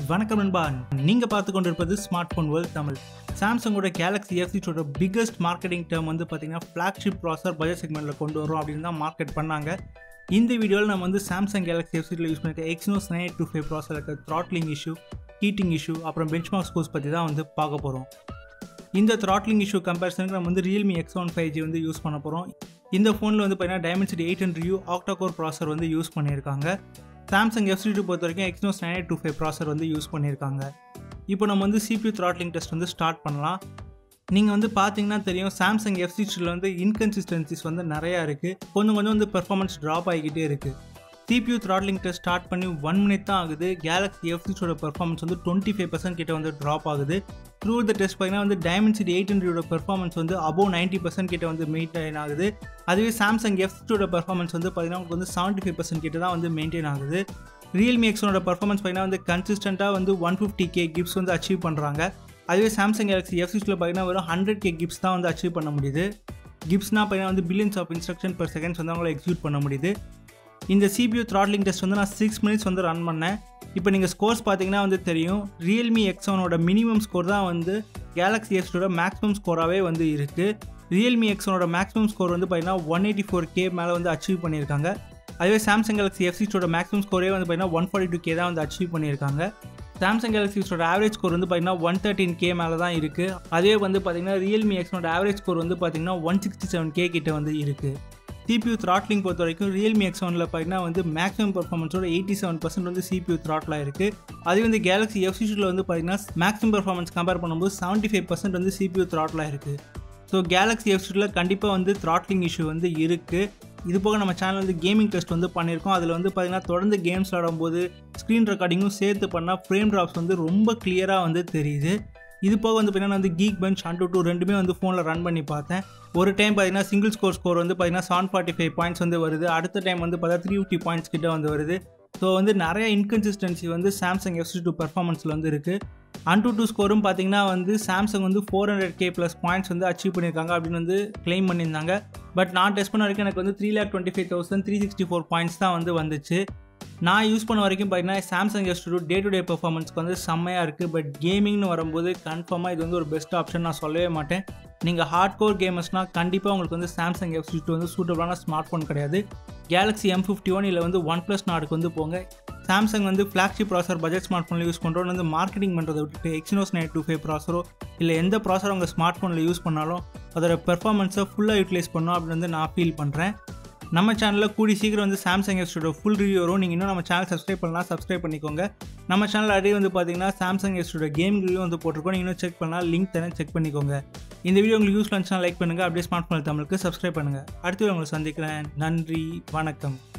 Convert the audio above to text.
வணக்கம் நண்பா நீங்க பார்த்து கொண்டிருப்பது ஸ்மார்ட் ஃபோன் வேர்ல்ட் தமிழ் சாம்சங்கோட கேலக்ஸி எஃப்சிஸோட பிக்கஸ்ட் மார்க்கெட்டிங் டேர்ம் வந்து பார்த்தீங்கன்னா ஃப்ளாக்ஷிப் ப்ராசர் பட்ஜெட் செக்மெண்ட்டில் கொண்டு வரும் அப்படின்னு தான் மார்க்கெட் பண்ணாங்க இந்த வீடியோவில் நம்ம வந்து சாம்சங் கேலக்ஸி எஃப்சியில் யூஸ் பண்ணிருக்க Exynos nine two five processor இருக்க த்ராட்லிங் இஷ்யூ ஹீட்டிங் இஷ்யூ அப்புறம் பெஞ்ச்மார்க் ஸ்கோர்ஸ் பற்றி தான் வந்து பார்க்க போகிறோம் இந்த த்ராட்லிங் இஷ்யூ கம்பேரிசனுக்கு நம்ம வந்து Realme X one five G வந்து யூஸ் பண்ண போகிறோம் இந்த ஃபோனில் வந்து பார்த்தீங்கன்னா Dimensity eight hundred U octacore processor வந்து யூஸ் பண்ணியிருக்காங்க சாம்சங் எஃப்சி டூ பொறுத்த வரைக்கும் Exynos nine eight two five processor வந்து யூஸ் பண்ணியிருக்காங்க இப்போ நம்ம வந்து சிபியூ த்ராட்லிங் டெஸ்ட் வந்து ஸ்டார்ட் பண்ணலாம் நீங்கள் வந்து பார்த்தீங்கன்னா தெரியும் சாம்சங் எஃப்சி டூவில் வந்து இன்கன்சிஸ்டன்சிஸ் வந்து நிறையா இருக்குது கொஞ்சம் கொஞ்சம் வந்து பெர்ஃபார்மன்ஸ் ட்ராப் ஆகிக்கிட்டே இருக்குது சிபியூ த்ராட்லிங் டெஸ்ட் ஸ்டார்ட் பண்ணி ஒன் மினிட் தான் ஆகுது கேலக்ஸி எஃப்சிஸோட பெர்ஃபார்மன்ஸ் வந்து டுவெண்ட்டி ஃபைவ் பர்சன்ட் கிட்ட வந்து ட்ராப் ஆகுது த்ரூ த டெஸ்ட் பார்த்தீங்கன்னா வந்து டைமென்சிட்டி எயிட் ஹண்ட்ரடோட பெர்ஃபார்மன்ஸ் வந்து அபோவ் நைன்ட்டி பர்சன்ட் கிட்ட வந்து மெயின்டைன் ஆகுது அதுவே சாம்சங் எஃப்சியோட பெர்ஃபார்மன்ஸ் வந்து பார்த்தீங்கன்னா உங்களுக்கு வந்து செவன்ட்டி ஃபைவ் பர்சன்ட் கிட்ட தான் வந்து மெயின்டைன் ஆகுது ரியல்மி எக்ஸோட பர்ஃபார்மன்ஸ் பார்த்தீங்கன்னா வந்து கன்சிஸ்டண்ட்டாக வந்து ஒன் ஃபிஃப்டி கே கிப்ஸ் வந்து அச்சீவ் பண்ணுறாங்க அதுவே சாம்சங் கேலக்ஸி எஃப்சிஸில் பார்த்தீங்கன்னா வெறும் ஹண்ட்ரட் கே கிப்ஸ் தான் வந்து அச்சீவ் பண்ண முடியுது கிப்ஸ்னால் பார்த்தீங்கன்னா வந்து billions of instruction per seconds வந்து அவங்கள எக்ஸிக்யூட் பண்ண முடியுது இந்த சிபியூ த்ராட்லிங் டெஸ்ட் வந்து நான் சிக்ஸ் மினிட்ஸ் வந்து ரன் பண்ணேன் இப்போ நீங்கள் ஸ்கோர்ஸ் பார்த்தீங்கன்னா வந்து தெரியும் ரியல்மி எக்ஸோனோட மினிமம் ஸ்கோர் தான் வந்து கேலக்ஸி எக்ஸோட மேக்ஸிமம் ஸ்கோராகவே வந்து இருக்குது ரியல்மி எக்ஸோனோட மேக்ஸிமம் ஸ்கோர் வந்து பார்த்தீங்கன்னா ஒன் எயிட்டி ஃபோர் கே மேலே வந்து அச்சீவ் பண்ணியிருக்காங்க அதுவே சாம்சங் கேலக்ஸி எஃப்சிஸோட மேக்ஸிமம் ஸ்கோரே வந்து பார்த்தீங்கன்னா ஒன் ஃபார்ட்டி டூ கே தான் வந்து அச்சீவ் பண்ணியிருக்காங்க சாம்சங் கேலக்ஸிஸோட ஆவரேஜ் ஸ்கோர் வந்து பார்த்தீங்கன்னா ஒன் தேர்ட்டின் கே மேலே தான் இருக்குது அதே வந்து பார்த்தீங்கன்னா ரியல்மி எக்ஸோட ஆவரேஜ் ஸ்கோர் வந்து பார்த்தீங்கன்னா ஒன் சிக்ஸ்டி செவன் கே கிட்ட வந்து இருக்குது சிபியூ த்ராட்லிங் பொறுத்த வரைக்கும் ரியல்மி எக்ஸ் ஒனில் பார்த்தீங்கன்னா வந்து மேக்ஸிமம் பர்ஃபார்மன்ஸோட எயிட்டி செவன் பர்சன்ட் வந்து சிபியூ த்ராட்லாக இருக்குது அதே வந்து கேலக்ஸி எஃப்சிஷில் வந்து பார்த்தீங்கன்னா மேக்ஸிமம் பர்ஃபார்மன்ஸ் கம்பேர் பண்ணும்போது செவன்ட்டி ஃபைவ் பர்சன்ட் வந்து சிபியூ த்ராட்லாக இருக்குது ஸோ கேலக்ஸி எஃப்சியில் கண்டிப்பாக வந்து த்ராட்லிங் இஷ்யூ வந்து இருக்குது இது போக நம்ம சேனல் வந்து கேமிங் டெஸ்ட் வந்து பண்ணியிருக்கோம் அதில் வந்து பார்த்திங்கன்னா தொடர்ந்து கேம்ஸ் விளாடும்போது ஸ்க்ரீன் ரெக்கார்டிங்கும் சேர்த்து பண்ணால் ஃப்ரேம் ட்ராப்ஸ் வந்து ரொம்ப கிளியராக வந்து தெரியுது இது போக வந்து பார்த்தீங்கன்னா வந்து கீக் பெஞ்ச் அண்ட் டூ ரெண்டுமே வந்து ஃபோனில் ரன் பண்ணி பார்த்தேன் ஒரு டைம் பார்த்தீங்கன்னா சிங்கிள் ஸ்கோர் ஸ்கோர் வந்து பார்த்தீங்கன்னா செவன் ஃபார்ட்டி ஃபைவ் பாயிண்ட்ஸ் வந்து வருது அடுத்த டைம் வந்து பார்த்தா த்ரீ ஃபிஃப்டி பாயிண்ட்ஸ் கிட்ட வந்து வருது ஸோ வந்து நிறைய இன்கன்சிஸ்டன்சி வந்து சாம்சங் எஃப்சி டூ பர்ஃபார்மன்ஸில் வந்து இருக்குது அன் டூ டூ ஸ்கோரும் பார்த்தீங்கன்னா வந்து சாம்சங் வந்து four hundred K plus points வந்து அச்சீவ் பண்ணியிருக்காங்க அப்படின்னு வந்து கிளைம் பண்ணியிருந்தாங்க பட் நான் டெஸ்ட் பண்ண வரைக்கும் எனக்கு வந்து three lakh twenty five thousand three sixty four points தான் வந்து வந்துச்சு நான் யூஸ் பண்ண வரைக்கும் பார்த்தீங்கன்னா Samsung S two day to day பர்ஃபார்மன்ஸ்க்கு வந்து செம்மையாக இருக்குது பட் கேமிங்னு வரும்போது கன்ஃபார்மாக இது வந்து ஒரு பெஸ்ட் ஆப்ஷன் நான் சொல்லவே மாட்டேன் நீங்கள் ஹார்ட் கோர் கேமர்ஸ்னால் கண்டிப்பாக உங்களுக்கு வந்து சாம்சங் எஃப் டூ வந்து சூட்டபிளான ஸ்மார்ட் ஃபோன் கிடையாது கேலக்ஸி எம் ஃபிஃப்டி ஒன் இல்லை வந்து ஒன் ப்ளஸ் நாடுக்கு வந்து போங்க சாம்சங் வந்து ஃப்ளாக்ஷிப் ப்ராசர் பட்ஜெட் ஸ்மார்ட் ஃபோனில் யூஸ் பண்ணுறோன்னு வந்து மார்க்கெட்டிங் பண்ணுறதை விட்டுட்டு எக்ஸினோஸ் நைன் டூ ஃபைவ் ப்ராசரோ இல்லை எந்த ப்ராசர் உங்கள் ஸ்மார்ட் ஃபோனில் யூஸ் பண்ணாலும் அதோட பெர்ஃபார்மன்ஸை ஃபுல்லாக யூட்டிலைஸ் பண்ணோம் அப்படின்னு வந்து நான் ஃபீல் பண்ணுறேன் நம்ம சேனலில் கூடி சீக்கிரம் வந்து சாம்சங் எஸ்டோட ஃபுல் ரிவ்யூ வரும் நீங்கள் இன்னும் நம்ம சேனல் சப்ஸ்கிரைப் பண்ணலாம் சப்ஸ்கிரைப் பண்ணிக்கோங்க நம்ம சேனல் அடி வந்து பார்த்தீங்கன்னா சாம்சங் எஸ்டோட கேம் ரிவ்யூ வந்து போட்டிருக்கோம் நீங்கள் இன்னும் செக் பண்ணலாம் லிங்க் தரேன் செக் பண்ணிக்கோங்க இந்த வீடியோ உங்களுக்கு யூஸ் இருந்துச்சுன்னா லைக் பண்ணுங்கள் அப்படியே ஸ்மார்ட் ஃபோன் தமிழுக்கு சப்ஸ்கிரைப் பண்ணுங்கள் அடுத்து உங்களை சந்திக்கிறேன் நன்றி வணக்கம்